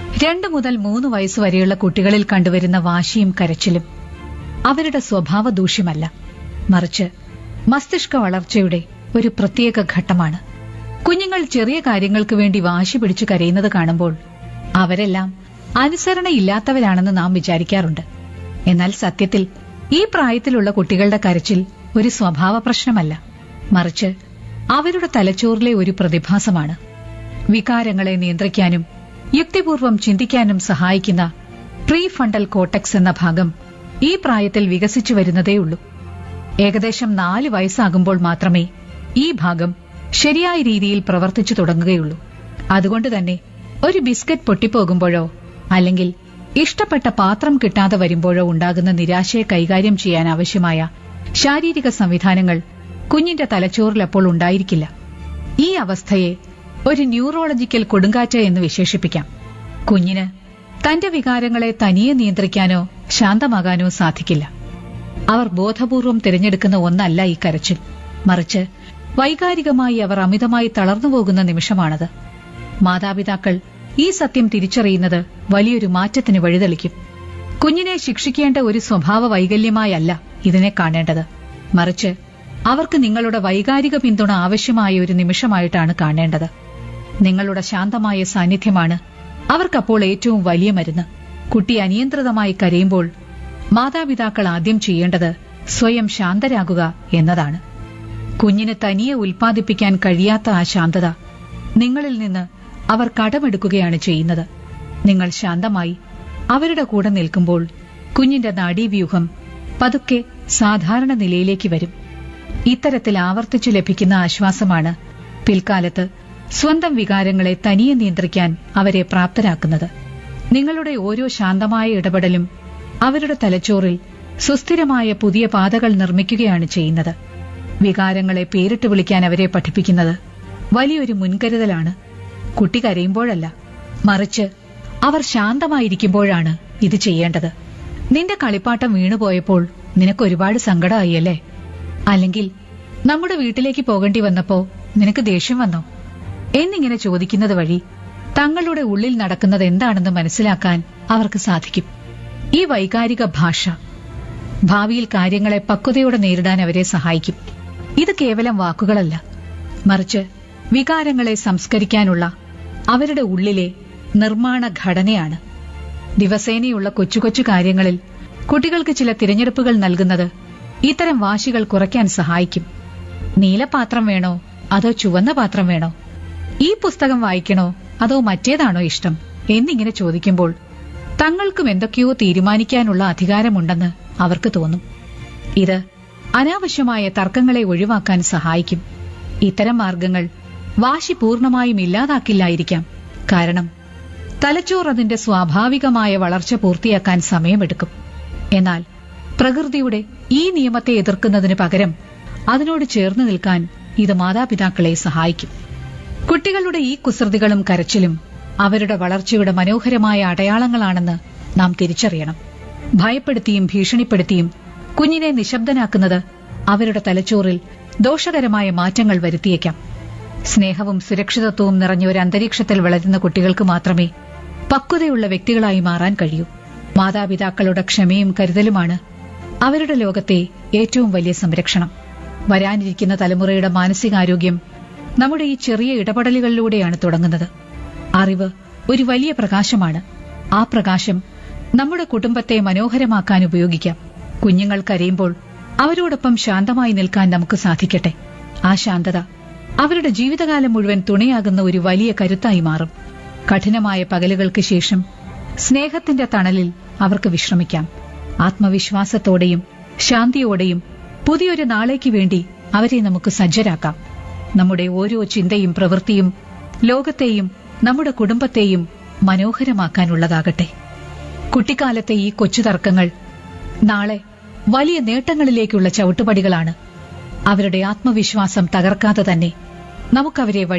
രണ്ടു മുതൽ മൂന്ന് വയസ്സുവരെയുള്ള കുട്ടികളിൽ കണ്ടുവരുന്ന വാശിയും കരച്ചിലും അവരുടെ സ്വഭാവ ദൂഷ്യമല്ല മറിച്ച് മസ്തിഷ്ക വളർച്ചയുടെ ഒരു പ്രത്യേക ഘട്ടമാണ് കുഞ്ഞുങ്ങൾ ചെറിയ കാര്യങ്ങൾക്ക് വേണ്ടി വാശി പിടിച്ചു കരയുന്നത് കാണുമ്പോൾ അവരെല്ലാം അനുസരണയില്ലാത്തവരാണെന്ന് നാം വിചാരിക്കാറുണ്ട് എന്നാൽ സത്യത്തിൽ ഈ പ്രായത്തിലുള്ള കുട്ടികളുടെ കരച്ചിൽ ഒരു സ്വഭാവ പ്രശ്നമല്ല മറിച്ച് അവരുടെ തലച്ചോറിലെ ഒരു പ്രതിഭാസമാണ് വികാരങ്ങളെ നിയന്ത്രിക്കാനും യുക്തിപൂർവം ചിന്തിക്കാനും സഹായിക്കുന്ന പ്രീ ഫണ്ടൽ കോട്ടക്സ് എന്ന ഭാഗം ഈ പ്രായത്തിൽ വികസിച്ചു വരുന്നതേയുള്ളൂ ഏകദേശം നാല് വയസ്സാകുമ്പോൾ മാത്രമേ ഈ ഭാഗം ശരിയായ രീതിയിൽ പ്രവർത്തിച്ചു തുടങ്ങുകയുള്ളൂ അതുകൊണ്ട് തന്നെ ഒരു ബിസ്ക്കറ്റ് പൊട്ടിപ്പോകുമ്പോഴോ അല്ലെങ്കിൽ ഇഷ്ടപ്പെട്ട പാത്രം കിട്ടാതെ വരുമ്പോഴോ ഉണ്ടാകുന്ന നിരാശയെ കൈകാര്യം ചെയ്യാൻ ആവശ്യമായ ശാരീരിക സംവിധാനങ്ങൾ കുഞ്ഞിന്റെ തലച്ചോറിൽ അപ്പോൾ ഉണ്ടായിരിക്കില്ല ഈ അവസ്ഥയെ ഒരു ന്യൂറോളജിക്കൽ കൊടുങ്കാറ്റ് എന്ന് വിശേഷിപ്പിക്കാം കുഞ്ഞിന് തന്റെ വികാരങ്ങളെ തനിയെ നിയന്ത്രിക്കാനോ ശാന്തമാകാനോ സാധിക്കില്ല അവർ ബോധപൂർവം തിരഞ്ഞെടുക്കുന്ന ഒന്നല്ല ഈ കരച്ചിൽ മറിച്ച് വൈകാരികമായി അവർ അമിതമായി തളർന്നുപോകുന്ന നിമിഷമാണത് മാതാപിതാക്കൾ ഈ സത്യം തിരിച്ചറിയുന്നത് വലിയൊരു മാറ്റത്തിന് വഴിതെളിക്കും കുഞ്ഞിനെ ശിക്ഷിക്കേണ്ട ഒരു സ്വഭാവ വൈകല്യമായല്ല ഇതിനെ കാണേണ്ടത് മറിച്ച് അവർക്ക് നിങ്ങളുടെ വൈകാരിക പിന്തുണ ആവശ്യമായ ഒരു നിമിഷമായിട്ടാണ് കാണേണ്ടത് നിങ്ങളുടെ ശാന്തമായ സാന്നിധ്യമാണ് അവർക്കപ്പോൾ ഏറ്റവും വലിയ മരുന്ന് കുട്ടി അനിയന്ത്രിതമായി കരയുമ്പോൾ മാതാപിതാക്കൾ ആദ്യം ചെയ്യേണ്ടത് സ്വയം ശാന്തരാകുക എന്നതാണ് കുഞ്ഞിന് തനിയെ ഉൽപ്പാദിപ്പിക്കാൻ കഴിയാത്ത ആ ശാന്തത നിങ്ങളിൽ നിന്ന് അവർ കടമെടുക്കുകയാണ് ചെയ്യുന്നത് നിങ്ങൾ ശാന്തമായി അവരുടെ കൂടെ നിൽക്കുമ്പോൾ കുഞ്ഞിന്റെ നാഡീവ്യൂഹം പതുക്കെ സാധാരണ നിലയിലേക്ക് വരും ഇത്തരത്തിൽ ആവർത്തിച്ചു ലഭിക്കുന്ന ആശ്വാസമാണ് പിൽക്കാലത്ത് സ്വന്തം വികാരങ്ങളെ തനിയെ നിയന്ത്രിക്കാൻ അവരെ പ്രാപ്തരാക്കുന്നത് നിങ്ങളുടെ ഓരോ ശാന്തമായ ഇടപെടലും അവരുടെ തലച്ചോറിൽ സുസ്ഥിരമായ പുതിയ പാതകൾ നിർമ്മിക്കുകയാണ് ചെയ്യുന്നത് വികാരങ്ങളെ പേരിട്ട് വിളിക്കാൻ അവരെ പഠിപ്പിക്കുന്നത് വലിയൊരു മുൻകരുതലാണ് കുട്ടി കരയുമ്പോഴല്ല മറിച്ച് അവർ ശാന്തമായിരിക്കുമ്പോഴാണ് ഇത് ചെയ്യേണ്ടത് നിന്റെ കളിപ്പാട്ടം വീണുപോയപ്പോൾ നിനക്ക് ഒരുപാട് സങ്കടമായി അല്ലേ അല്ലെങ്കിൽ നമ്മുടെ വീട്ടിലേക്ക് പോകേണ്ടി വന്നപ്പോ നിനക്ക് ദേഷ്യം വന്നോ എന്നിങ്ങനെ ചോദിക്കുന്നത് വഴി തങ്ങളുടെ ഉള്ളിൽ നടക്കുന്നത് എന്താണെന്ന് മനസ്സിലാക്കാൻ അവർക്ക് സാധിക്കും ഈ വൈകാരിക ഭാഷ ഭാവിയിൽ കാര്യങ്ങളെ പക്വതയോടെ നേരിടാൻ അവരെ സഹായിക്കും ഇത് കേവലം വാക്കുകളല്ല മറിച്ച് വികാരങ്ങളെ സംസ്കരിക്കാനുള്ള അവരുടെ ഉള്ളിലെ നിർമ്മാണ ഘടനയാണ് ദിവസേനയുള്ള കൊച്ചു കൊച്ചു കാര്യങ്ങളിൽ കുട്ടികൾക്ക് ചില തിരഞ്ഞെടുപ്പുകൾ നൽകുന്നത് ഇത്തരം വാശികൾ കുറയ്ക്കാൻ സഹായിക്കും നീലപാത്രം വേണോ അതോ ചുവന്ന പാത്രം വേണോ ഈ പുസ്തകം വായിക്കണോ അതോ മറ്റേതാണോ ഇഷ്ടം എന്നിങ്ങനെ ചോദിക്കുമ്പോൾ തങ്ങൾക്കും എന്തൊക്കെയോ തീരുമാനിക്കാനുള്ള അധികാരമുണ്ടെന്ന് അവർക്ക് തോന്നും ഇത് അനാവശ്യമായ തർക്കങ്ങളെ ഒഴിവാക്കാൻ സഹായിക്കും ഇത്തരം മാർഗങ്ങൾ വാശി പൂർണ്ണമായും ഇല്ലാതാക്കില്ലായിരിക്കാം കാരണം തലച്ചോർ അതിന്റെ സ്വാഭാവികമായ വളർച്ച പൂർത്തിയാക്കാൻ സമയമെടുക്കും എന്നാൽ പ്രകൃതിയുടെ ഈ നിയമത്തെ എതിർക്കുന്നതിന് പകരം അതിനോട് ചേർന്ന് നിൽക്കാൻ ഇത് മാതാപിതാക്കളെ സഹായിക്കും കുട്ടികളുടെ ഈ കുസൃതികളും കരച്ചിലും അവരുടെ വളർച്ചയുടെ മനോഹരമായ അടയാളങ്ങളാണെന്ന് നാം തിരിച്ചറിയണം ഭയപ്പെടുത്തിയും ഭീഷണിപ്പെടുത്തിയും കുഞ്ഞിനെ നിശബ്ദനാക്കുന്നത് അവരുടെ തലച്ചോറിൽ ദോഷകരമായ മാറ്റങ്ങൾ വരുത്തിയേക്കാം സ്നേഹവും സുരക്ഷിതത്വവും നിറഞ്ഞ ഒരു അന്തരീക്ഷത്തിൽ വളരുന്ന കുട്ടികൾക്ക് മാത്രമേ പക്വതയുള്ള വ്യക്തികളായി മാറാൻ കഴിയൂ മാതാപിതാക്കളുടെ ക്ഷമയും കരുതലുമാണ് അവരുടെ ലോകത്തെ ഏറ്റവും വലിയ സംരക്ഷണം വരാനിരിക്കുന്ന തലമുറയുടെ മാനസികാരോഗ്യം നമ്മുടെ ഈ ചെറിയ ഇടപെടലുകളിലൂടെയാണ് തുടങ്ങുന്നത് അറിവ് ഒരു വലിയ പ്രകാശമാണ് ആ പ്രകാശം നമ്മുടെ കുടുംബത്തെ മനോഹരമാക്കാൻ ഉപയോഗിക്കാം കുഞ്ഞുങ്ങൾ കരയുമ്പോൾ അവരോടൊപ്പം ശാന്തമായി നിൽക്കാൻ നമുക്ക് സാധിക്കട്ടെ ആ ശാന്തത അവരുടെ ജീവിതകാലം മുഴുവൻ തുണയാകുന്ന ഒരു വലിയ കരുത്തായി മാറും കഠിനമായ പകലുകൾക്ക് ശേഷം സ്നേഹത്തിന്റെ തണലിൽ അവർക്ക് വിശ്രമിക്കാം ആത്മവിശ്വാസത്തോടെയും ശാന്തിയോടെയും പുതിയൊരു നാളേക്ക് വേണ്ടി അവരെ നമുക്ക് സജ്ജരാക്കാം നമ്മുടെ ഓരോ ചിന്തയും പ്രവൃത്തിയും ലോകത്തെയും നമ്മുടെ കുടുംബത്തെയും മനോഹരമാക്കാനുള്ളതാകട്ടെ കുട്ടിക്കാലത്തെ ഈ കൊച്ചു തർക്കങ്ങൾ നാളെ വലിയ നേട്ടങ്ങളിലേക്കുള്ള ചവിട്ടുപടികളാണ് അവരുടെ ആത്മവിശ്വാസം തകർക്കാതെ തന്നെ നമുക്കവരെ